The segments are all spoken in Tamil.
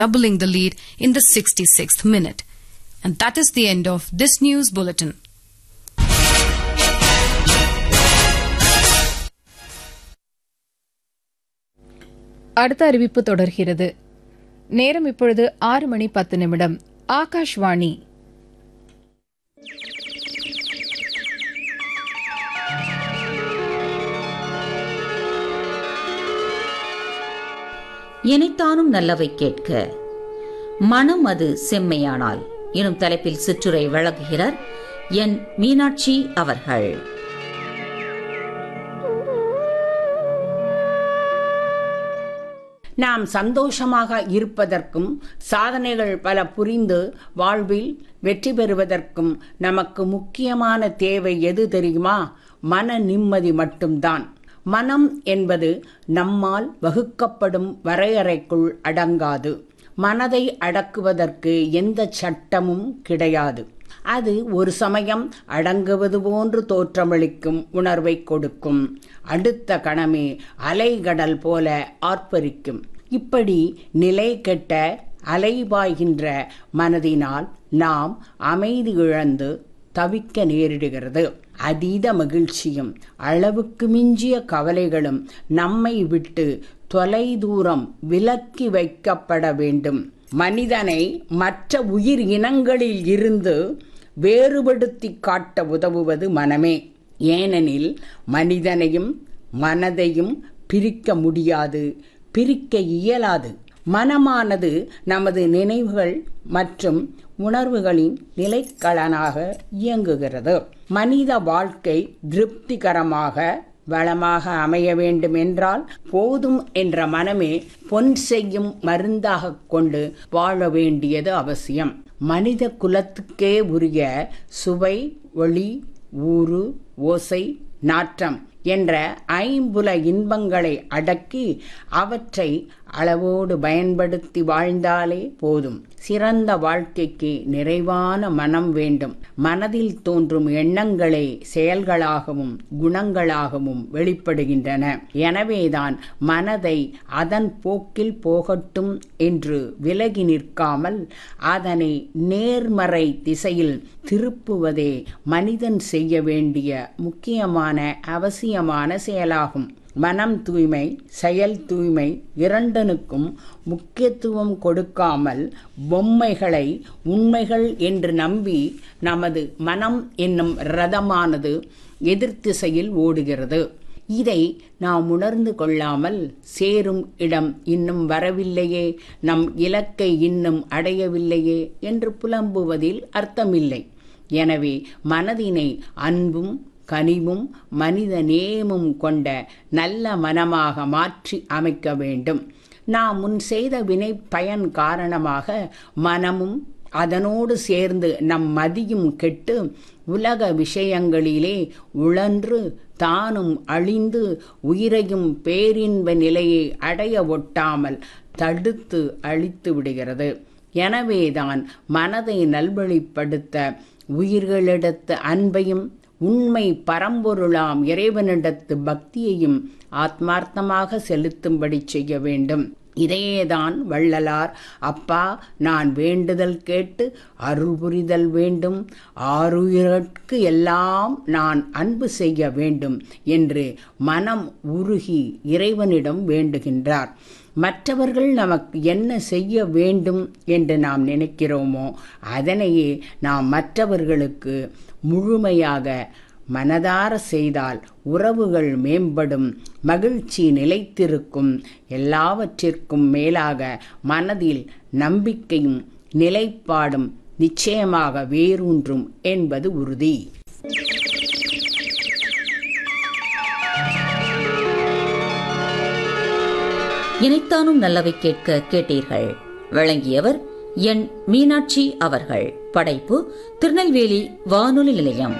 doubling the lead in the 66th minute. And that is the end of this news bulletin. அடுத்த அறிவிப்பு தொடர்கிறது நேரம் இப்பொழுது ஆறு மணி பத்து நிமிடம் ஆகாஷ்வாணி இனைத்தானும் நல்லவை கேட்க மனம் அது செம்மையானால் எனும் தலைப்பில் சிற்றுரை வழங்குகிறார் என் மீனாட்சி அவர்கள் நாம் சந்தோஷமாக இருப்பதற்கும் சாதனைகள் பல புரிந்து வாழ்வில் வெற்றி பெறுவதற்கும் நமக்கு முக்கியமான தேவை எது தெரியுமா மன நிம்மதி மட்டும்தான் மனம் என்பது நம்மால் வகுக்கப்படும் வரையறைக்குள் அடங்காது மனதை அடக்குவதற்கு எந்த சட்டமும் கிடையாது அது ஒரு சமயம் அடங்குவது போன்று தோற்றமளிக்கும் உணர்வை கொடுக்கும் அடுத்த கணமே அலைகடல் போல ஆர்ப்பரிக்கும் இப்படி நிலை கெட்ட அலைபாய்கின்ற மனதினால் நாம் அமைதி இழந்து தவிக்க நேரிடுகிறது அதீத மகிழ்ச்சியும் அளவுக்கு மிஞ்சிய கவலைகளும் நம்மை விட்டு தொலைதூரம் விலக்கி வைக்கப்பட வேண்டும் மனிதனை மற்ற உயிர் இனங்களில் இருந்து வேறுபடுத்தி காட்ட உதவுவது மனமே ஏனெனில் மனிதனையும் மனதையும் பிரிக்க முடியாது பிரிக்க இயலாது மனமானது நமது நினைவுகள் மற்றும் உணர்வுகளின் நிலைக்களனாக இயங்குகிறது மனித வாழ்க்கை திருப்திகரமாக வளமாக அமைய வேண்டும் என்றால் போதும் என்ற மனமே பொன் செய்யும் மருந்தாக கொண்டு வாழ வேண்டியது அவசியம் மனித குலத்துக்கே உரிய சுவை ஒளி ஊறு ஓசை நாற்றம் என்ற ஐம்புல இன்பங்களை அடக்கி அவற்றை அளவோடு பயன்படுத்தி வாழ்ந்தாலே போதும் சிறந்த வாழ்க்கைக்கு நிறைவான மனம் வேண்டும் மனதில் தோன்றும் எண்ணங்களே செயல்களாகவும் குணங்களாகவும் வெளிப்படுகின்றன எனவேதான் மனதை அதன் போக்கில் போகட்டும் என்று விலகி நிற்காமல் அதனை நேர்மறை திசையில் திருப்புவதே மனிதன் செய்ய வேண்டிய முக்கியமான அவசியமான செயலாகும் மனம் தூய்மை செயல் தூய்மை இரண்டனுக்கும் முக்கியத்துவம் கொடுக்காமல் பொம்மைகளை உண்மைகள் என்று நம்பி நமது மனம் என்னும் ரதமானது எதிர்த்திசையில் ஓடுகிறது இதை நாம் உணர்ந்து கொள்ளாமல் சேரும் இடம் இன்னும் வரவில்லையே நம் இலக்கை இன்னும் அடையவில்லையே என்று புலம்புவதில் அர்த்தமில்லை எனவே மனதினை அன்பும் கனிவும் மனித நேயமும் கொண்ட நல்ல மனமாக மாற்றி அமைக்க வேண்டும் நாம் முன் செய்த வினை பயன் காரணமாக மனமும் அதனோடு சேர்ந்து நம் மதியும் கெட்டு உலக விஷயங்களிலே உழன்று தானும் அழிந்து உயிரையும் பேரின்ப நிலையை அடைய ஒட்டாமல் தடுத்து அழித்து விடுகிறது எனவேதான் மனதை நல்வழிப்படுத்த உயிர்களிடத்து அன்பையும் உண்மை பரம்பொருளாம் இறைவனிடத்து பக்தியையும் ஆத்மார்த்தமாக செலுத்தும்படி செய்ய வேண்டும் இதையேதான் வள்ளலார் அப்பா நான் வேண்டுதல் கேட்டு அருள் புரிதல் வேண்டும் ஆறுயிரற்கு எல்லாம் நான் அன்பு செய்ய வேண்டும் என்று மனம் உருகி இறைவனிடம் வேண்டுகின்றார் மற்றவர்கள் நமக்கு என்ன செய்ய வேண்டும் என்று நாம் நினைக்கிறோமோ அதனையே நாம் மற்றவர்களுக்கு முழுமையாக மனதார செய்தால் உறவுகள் மேம்படும் மகிழ்ச்சி நிலைத்திருக்கும் எல்லாவற்றிற்கும் மேலாக மனதில் நம்பிக்கையும் நிலைப்பாடும் நிச்சயமாக வேரூன்றும் என்பது உறுதி இனைத்தானும் நல்லவை கேட்க கேட்டீர்கள் வழங்கியவர் என் மீனாட்சி அவர்கள் படைப்பு திருநெல்வேலி வானொலி நிலையம்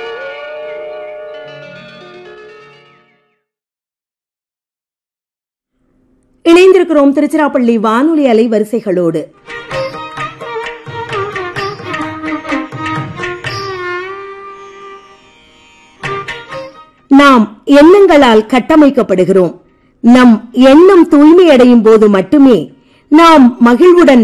இணைந்திருக்கிறோம் திருச்சிராப்பள்ளி வானொலி அலைவரிசைகளோடு நாம் எண்ணங்களால் கட்டமைக்கப்படுகிறோம் நம் எண்ணம் தூய்மையடையும் போது மட்டுமே நாம் மகிழ்வுடன்